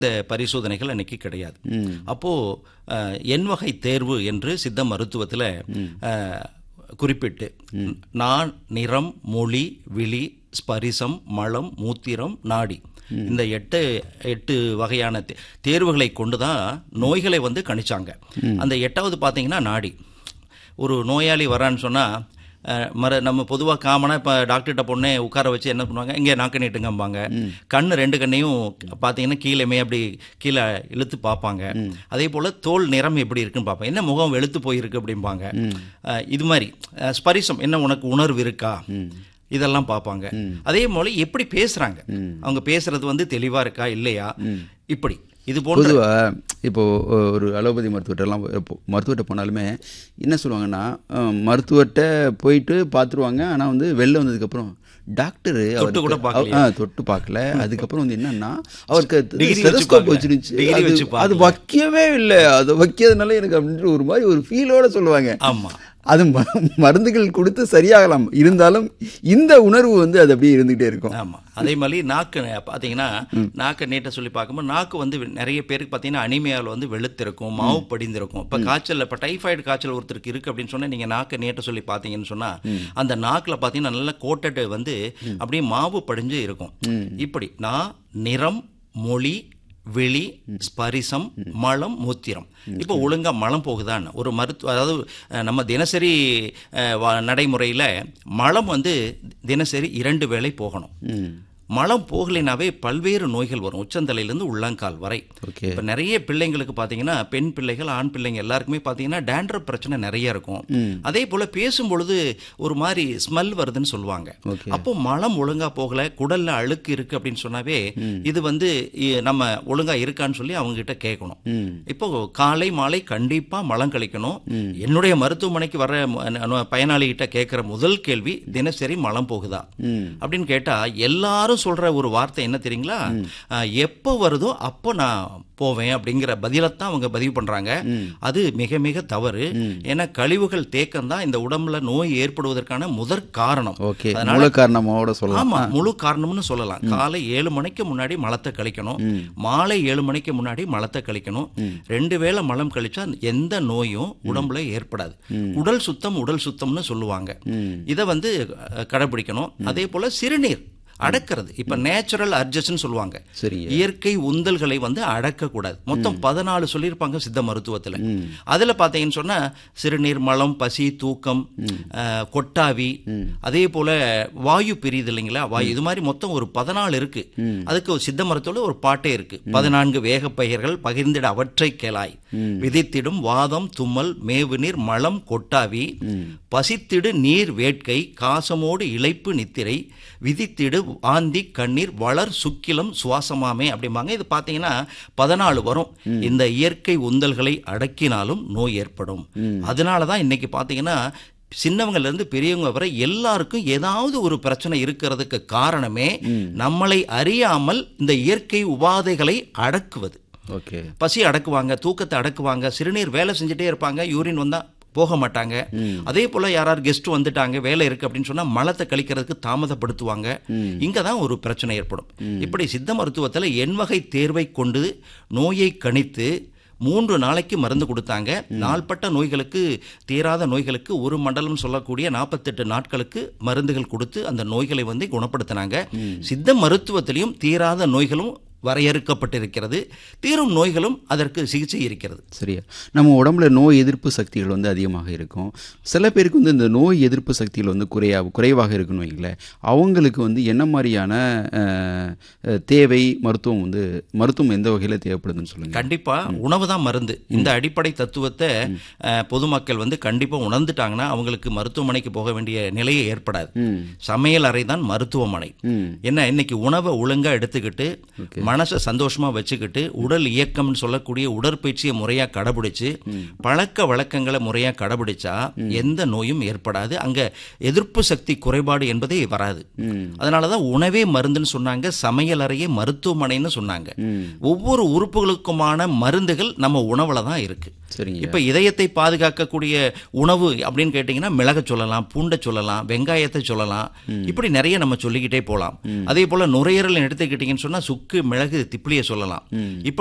இந்த பரிசோதனைகள் அன்னைக்கு கிடையாது அப்போ அஹ், எண் வகை தேர்வு என்று சித்த மருத்துவத்தில் குறிப்பிட்டு நான் நிறம் மொழி விழி ஸ்பரிசம் மலம் மூத்திரம் நாடி இந்த எட்டு எட்டு வகையான தே- தேர்வுகளை கொண்டு தான் நோய்களை வந்து கணிச்சாங்க அந்த எட்டாவது பார்த்தீங்கன்னா நாடி ஒரு நோயாளி வரான்னு சொன்னால் மர நம்ம பொதுவாக காமனாக இப்போ டாக்டர்கிட்ட பொண்ணே உட்கார வச்சு என்ன பண்ணுவாங்க இங்கே நாக்கு நீட்டுங்கம்பாங்க கண்ணு ரெண்டு கண்ணையும் பார்த்தீங்கன்னா கீழேமே அப்படி கீழே இழுத்து பார்ப்பாங்க அதே போல் தோல் நிறம் எப்படி இருக்குன்னு பார்ப்பாங்க என்ன முகம் வெளுத்து போயிருக்கு அப்படிம்பாங்க அஹ், இது மாதிரி அஹ், ஸ்பரிசம் என்ன உனக்கு உணர்வு இருக்கா இதெல்லாம் பார்ப்பாங்க அதே போல எப்படி பேசுறாங்க அவங்க பேசுறது வந்து தெளிவா இருக்கா இல்லையா இப்படி இது போன்ற பொதுவா இப்போ ஒரு அலோபதி மருத்துவர்கிட்டலாம் இப்போ மருத்துவர்கிட்ட போனாலுமே என்ன சொல்லுவாங்கன்னா அஹ், மருத்துவர்கிட்ட போயிட்டு பார்த்துருவாங்க ஆனால் வந்து வெளில வந்ததுக்கப்புறம் டாக்டர் தொட்டு கூட தொட்டு பார்க்கல அதுக்கப்புறம் வந்து என்னன்னா அவருக்கு Degree வச்சு stethoscope பார்க்கல. வச்சிருந்துச்சு Degree அது- வச்சு அது வைக்கவே இல்லை அது வைக்கிறதுனால எனக்கு அப்படின்ற ஒரு மாதிரி ஒரு ஃபீலோட சொல்லுவாங்க ஆமா அது ம- மருந்துகள் கொடுத்து சரியாகலாம் இருந்தாலும் இந்த உணர்வு வந்து அது அப்படியே இருந்துகிட்டே இருக்கும் ஆமா அதே மாதிரி நாக்கு பார்த்தீங்கன்னா நாக்கை நீட்ட சொல்லி பார்க்கும்போது நாக்கு வந்து நிறைய பேருக்கு பார்த்தீங்கன்னா அனிமையாவில் வந்து வெளுத்திருக்கும் மாவு படிந்திருக்கும் இப்போ காய்ச்சல் இப்போ டைஃபாய்டு காய்ச்சல் ஒருத்தருக்கு இருக்கு அப்படின்னு சொன்னா நீங்க நாக்கை நீட்ட சொல்லி பார்த்தீங்கன்னு சொன்னா அந்த நாக்குல பார்த்தீங்கன்னா நல்ல கோட்டட் வந்து அப்படியே மாவு படிஞ்சு இருக்கும் இப்படி நான் நிறம் மொழி வெளி ஸ்பரிசம் மலம் மூத்திரம் இப்போ ஒழுங்கா மலம் போகுதான்னு ஒரு மருத்துவ அதாவது அஹ், நம்ம தினசரி அஹ், வா- நடைமுறையில மலம் வந்து தினசரி இரண்டு வேளை போகணும் மலம் போகலைனாவே பல்வேறு நோய்கள் வரும் உச்சந்தலையிலேருந்து உள்ளங்கால் வரை ஓகே இப்போ நிறைய பிள்ளைங்களுக்கு பார்த்தீங்கன்னா பெண் பிள்ளைகள் ஆண் பிள்ளைங்க எல்லாருக்குமே பார்த்தீங்கன்னா டேண்ட்ரப் பிரச்சனை நிறைய இருக்கும் அதே போல் பேசும்பொழுது ஒரு மாதிரி ஸ்மெல் வருதுன்னு சொல்லுவாங்க ஓகே அப்போ மலம் ஒழுங்கா போகல குடல்ல அழுக்கு இருக்கு அப்படின்னு சொன்னாவே இது வந்து இ- நம்ம ஒழுங்கா இருக்கான்னு சொல்லி அவங்க கிட்ட கேட்கணும் ம் இப்போ காலை மாலை கண்டிப்பா மலம் கழிக்கணும் என்னுடைய மருத்துவமனைக்கு வர ம- ந- பயனாளி கிட்ட கேட்கிற முதல் கேள்வி தினசரி மலம் போகுதா ம் அப்படின்னு கேட்டா எல்லாரும் சொல்ற ஒரு வார்த்தை என்ன தெரியுங்களா அஹ், எப்போ வருதோ அப்போ நான் போவேன் அப்படிங்கிற பதிலைத்தான் அவங்க பதிவு பண்றாங்க அது மிக மிக தவறு ஏன்னா கழிவுகள் தேக்கம் தான் இந்த உடம்புல நோய் ஏற்படுவதற்கான முதற் காரணம் ஓகே மூல காரணமாவோட சொல்லலாம் ஆமா முழு காரணம்னு சொல்லலாம் காலை ஏழு மணிக்கு முன்னாடி மலத்தை கழிக்கணும் மாலை ஏழு மணிக்கு முன்னாடி மலத்தை கழிக்கணும் ரெண்டு வேளை மலம் கழிச்சா எந்த நோயும் உடம்புல ஏற்படாது உடல் சுத்தம் உடல் சுத்தம்னு சொல்லுவாங்க இதை வந்து அஹ், கடைபிடிக்கணும் அதே போல சிறுநீர் அடக்கிறது இப்ப நேச்சுரல் அட்ஜஸ்ட்னு சொல்லுவாங்க சரிங்க இயற்கை உந்தல்களை வந்து அடக்க கூடாது மொத்தம் பதினாலு சொல்லியிருப்பாங்க சித்த மருத்துவத்துல அதுல பாத்தீங்கன்னு சொன்னா சிறுநீர் மலம் பசி தூக்கம் அஹ், கொட்டாவி அதே போல வாயு பிரியுது இல்லைங்களா வாயு இது மாதிரி மொத்தம் ஒரு பதினாலு இருக்கு அதுக்கு ஒரு சித்த மருத்துவத்துல ஒரு பாட்டே இருக்கு பதினான்கு வேகப்பெயர்கள் பகிர்ந்திட அவற்றை கேளாய் விதித்திடும் வாதம் தும்மல் மேவுநீர் மலம் கொட்டாவி பசித்திடு நீர் வேட்கை காசமோடு இளைப்பு நித்திரை விதித்திடு ஆந்தி கண்ணீர் வளர் சுக்கிலம் சுவாசமாமே அப்படிம்பாங்க இது பார்த்தீங்கன்னா பதினாலு வரும் இந்த இயற்கை உந்தல்களை அடக்கினாலும் நோய் ஏற்படும் அதனால தான் இன்னைக்கு பார்த்தீங்கன்னா சின்னவங்கள்ல இருந்து பெரியவங்க வரை எல்லாருக்கும் ஏதாவது ஒரு பிரச்சனை இருக்கிறதுக்கு காரணமே நம்மளை அறியாமல் இந்த இயற்கை உபாதைகளை அடக்குவது ஓகே பசி அடக்குவாங்க தூக்கத்தை அடக்குவாங்க சிறுநீர் வேலை செஞ்சுட்டே இருப்பாங்க யூரின் வந்தா போக மாட்டாங்க அதே போல யாராவது கெஸ்ட் வந்துட்டாங்க வேலை இருக்கு அப்படின்னு சொன்னா மலத்தை கழிக்கிறதுக்கு தாமதப்படுத்துவாங்க இங்க தான் ஒரு பிரச்சனை ஏற்படும் இப்படி சித்த மருத்துவத்துல எண்வகை தேர்வை கொண்டு நோயை கணித்து மூன்று நாளைக்கு மருந்து கொடுத்தாங்க நாள்பட்ட நோய்களுக்கு தீராத நோய்களுக்கு ஒரு மண்டலம் சொல்லக்கூடிய நாற்பத்தெட்டு நாட்களுக்கு மருந்துகள் கொடுத்து அந்த நோய்களை வந்து குணப்படுத்தினாங்க சித்த மருத்துவத்திலையும் தீராத நோய்களும் வரையறுக்கப்பட்டிருக்கிறது தீரும் நோய்களும் அதற்கு சிகிச்சை இருக்கிறது சரியா நம்ம உடம்புல நோய் எதிர்ப்பு சக்திகள் வந்து அதிகமாக இருக்கும் சில பேருக்கு வந்து இந்த நோய் எதிர்ப்பு சக்திகள் வந்து குறையா குறைவாக இருக்குன்னு வைங்களேன் அவங்களுக்கு வந்து என்ன மாதிரியான அஹ், அஹ், தேவை மருத்துவம் வந்து மருத்துவம் எந்த வகையில் தேவைப்படுதுன்னு சொல்லுங்க கண்டிப்பா உணவு தான் மருந்து இந்த அடிப்படை தத்துவத்தை அஹ், பொதுமக்கள் வந்து கண்டிப்பா உணர்ந்துட்டாங்கன்னா அவங்களுக்கு மருத்துவமனைக்கு போக வேண்டிய நிலையே ஏற்படாது ம் சமையல் அறை தான் மருத்துவமனை ம் என்ன இன்னைக்கு உணவை ஒழுங்கா எடுத்துக்கிட்டு மனசை சந்தோஷமா வச்சுக்கிட்டு உடல் இயக்கம்னு சொல்லக்கூடிய உடற்பயிற்சியை முறையா கடைபிடிச்சு பழக்க வழக்கங்களை முறையா கடைபிடிச்சா எந்த நோயும் ஏற்படாது அங்க எதிர்ப்பு சக்தி குறைபாடு என்பதே வராது ம் அதனாலதான் உணவே மருந்துன்னு சொன்னாங்க சமையல் அறையே மருத்துவமனைன்னு சொன்னாங்க ம் ஒவ்வொரு உறுப்புகளுக்குமான மருந்துகள் நம்ம உணவுல தான் இருக்கு சரிங்க இப்ப இதயத்தை பாதுகாக்கக்கூடிய உணவு அப்படின்னு கேட்டீங்கன்னா மிளக சொல்லலாம் பூண்டை சொல்லலாம் வெங்காயத்தை சொல்லலாம் இப்படி நிறைய நம்ம சொல்லிக்கிட்டே போலாம் அதே போல நுரையீரல் எடுத்துக்கிட்டீங்கன்னு சொன்னா சுக்கு மிளகு மிளகு திப்பிலியை சொல்லலாம் இப்போ